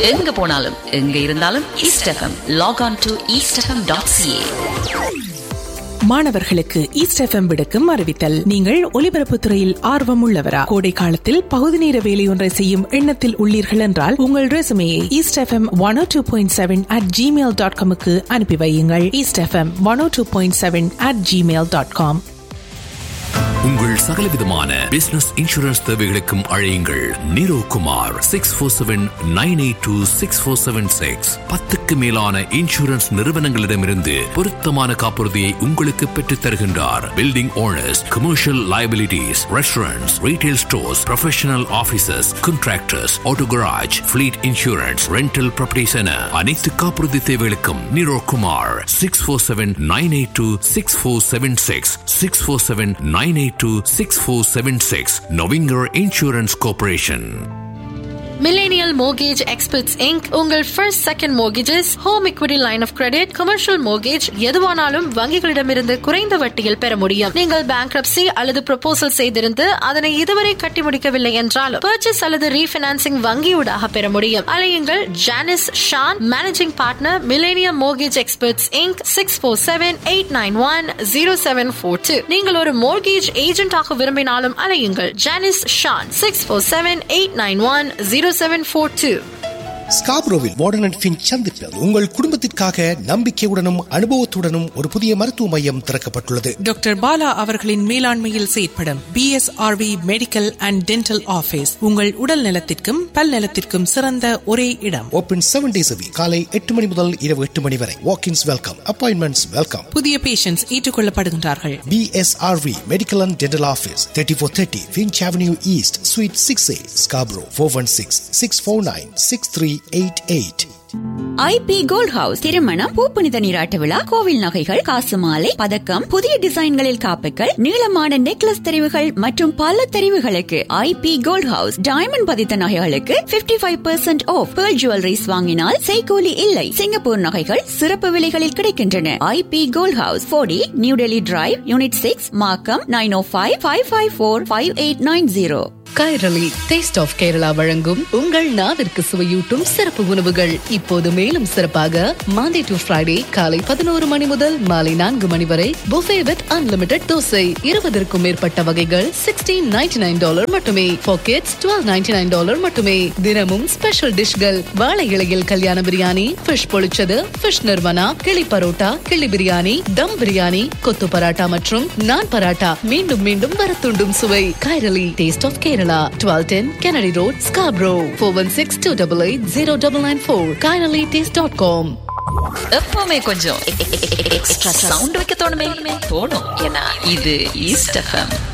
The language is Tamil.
எங்க போனாலும் எங்க இருந்தாலும் East FM log on to East FM dot CA மாணவர்களுக்கு ஈஸ்ட் எஃப்எம் விடுக்கும் அறிவித்தல் நீங்கள் ஒலிபரப்பு துறையில் ஆர்வம் உள்ளவரா கோடை காலத்தில் பகுதி நேர வேலையொன்றை செய்யும் எண்ணத்தில் உள்ளீர்கள் என்றால் உங்கள் ரெசுமையை East FM one two point seven at Gmail dot காமுக்கு அனுப்பி வையுங்கள் East FM one two point seven at Gmail dot com உங்கள் சகலவிதமான பிசினஸ் இன்சூரன்ஸ் தேவைகளுக்கும் அழையுங்கள் Niro Kumar six four seven nine eight two six four seven six பத்துக்கு மேலான இன்சூரன்ஸ் நிறுவனங்களிடமிருந்து பொருத்தமான காப்புறுதியை உங்களுக்கு பெற்றுத் தருகின்றார் building owners commercial liabilities restaurants retail stores professional offices contractors auto garage fleet insurance rental properties என அனைத்து காப்புறுதி தேவைகளுக்கும் Niro Kumar six four seven nine eight two six four seven six six four seven nine eight two six four seven six நவிங்கர் insurance corporation Millennial Mortgage Experts Inc. உங்கள் first second mortgages, home equity line of credit commercial mortgage எதுவானாலும் வங்கிகளிடமிருந்து குறைந்த வட்டியில் பெற முடியும் நீங்கள் bankruptcy அல்லது proposal செய்திருந்து அதனை இதுவரை கட்டி முடிக்கவில்லை என்றாலும் purchase அல்லது ரீஃபினான்சிங் வங்கியூடாக பெற முடியும் அலையுங்கள் Janice Shan managing partner millennium mortgage experts Inc six four seven eight nine one zero seven four two நீங்கள் ஒரு மோர்கேஜ் ஏஜென்டாக விரும்பினாலும் அலையுங்கள் Janice Shan six four seven eight nine one zero seven four two ஸ்காப்ரோவில் வார்டன் அண்ட் ஃபின் சந்திப்பில் உங்கள் குடும்பத்திற்காக நம்பிக்கையுடனும் அனுபவத்துடனும் ஒரு புதிய மருத்துவ மையம் திறக்கப்பட்டுள்ளது டாக்டர் பாலா அவர்களின் மேலாண்மையில் செயற்படும் BSRV medical and dental office உங்கள் உடல் நலத்திற்கும் பல் நலத்திற்கும் சிறந்த ஒரே இடம் ஓபன் செவன் டேஸ் காலை எட்டு மணி முதல் இரவு எட்டு மணி வரை வாக்கின்ஸ் வெல்கம் அப்பாயின்மெண்ட்ஸ் வெல்கம் புதிய பேஷண்ட்ஸ் ஏற்றுக்கொள்ளப்படுகின்றார்கள் BSRV Medical and Dental Office 3430 Finch Avenue East Suite 6A Scarborough 416 649 6388 IP gold house திருமணம் பூப்புனித நீராட்ட விழா கோவில் நகைகள் காசு மாலை பதக்கம் புதிய டிசைன்களில் காப்புகள் நீளமான நெக்லஸ் தெரிவுகள் மற்றும் பல தெரிவுகளுக்கு ஐபி கோல்ட் ஹவுஸ் டைமண்ட் பதித்த நகைகளுக்கு 55% five percent off pearl jewellers வாங்கினால் செய்கூலி இல்லை சிங்கப்பூர் நகைகள் சிறப்பு விலைகளில் கிடைக்கின்றன ஐபி கோல்ட் ஹவுஸ் போடி new Delhi drive unit six Markham nine O five five five four five eight nine zero Kairali taste of Kerala வழங்கும் உங்கள் நாவிற்கு சுவையூட்டும் சிறப்பு உணவுகள் இப்போது மேலும் சிறப்பாக மாண்டே டு ஃப்ரைடே காலை பதினோரு மணி முதல் மாலை நான்கு மணி வரை புஃபே வித் அன்லிமிடெட் தோசை இருபதற்கும் மேற்பட்ட வகைகள் சிக்ஸ்டீன் நைன்டி நைன் டாலர் மட்டுமே packets twelve ninety nine dollar மட்டுமே தினமும் ஸ்பெஷல் டிஷ்கள் வாழை இலையில் கல்யாண biryani fish pollichathu fish nirvana kizhi parotta கிளி பிரியாணி தம் பிரியாணி கொத்து பராட்டா மற்றும் நான் பராட்டா மீண்டும் மீண்டும் வரத்துண்டும் சுவை Kairali taste of Kerala twelve ten Kennedy road Scarborough four one six two double eight zero double nine four Kairali taste dot com எப்பவுமே கொஞ்சம் எக்ஸ்ட்ரா சவுண்ட் வைக்க தோணுமே தோணும் ஏன்னா இது ஈஸ்ட் எஃப்எம்